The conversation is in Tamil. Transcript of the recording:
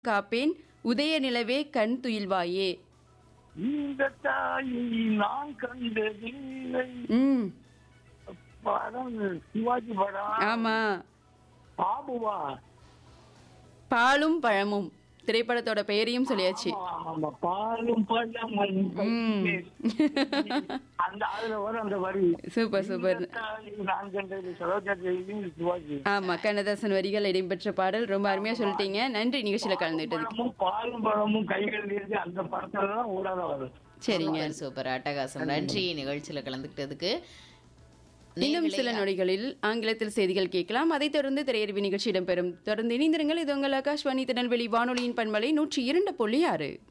காப்பேன் உதய நிலவே கண் துயில்வாயே இந்த தாயை நான் கண்டதில்லை ம் படம் சிவாஜி படம் ஆமா பாபுவா பாலும் பழமும் திரைப்படத்தோட பெயரையும் சொல்லியாச்சு ஆமா, ஆமா பாலும் பழமும் ம். அந்த அதுல வரும் அந்த வரி சூப்பர் சூப்பர் இந்த தாயை நான் கண்டதில்லை சரோஜா தேவி சிவாஜி ஆமா கண்ணதாசன் வரிகள் இடம்பெற்ற பாடல் ரொம்ப அருமையா சொல்லிட்டீங்க நன்றி நிகழ்ச்சியில கலந்துட்டதுக்கு பழமும் பாலும் பழமும் கைகள் இருந்து அந்த படத்துல தான் ஊடாத வரும் சரிங்க சூப்பர், சூப்பர் அட்டகாசம் நன்றி நிகழ்ச்சியில கலந்துக்கிட்டதுக்கு இன்னும் நேயர்களே, சில நொடிகளில் ஆங்கிலத்தில் செய்திகள் கேட்கலாம் அதைத் தொடர்ந்து திரையறிவு நிகழ்ச்சி இடம்பெறும் தொடர்ந்து இணைந்திருங்கள் இது உங்கள் ஆகாஷ்வாணி திருநெல்வேலி வானொலியின் பண்பலை நூற்றி இரண்டு புள்ளி ஆறு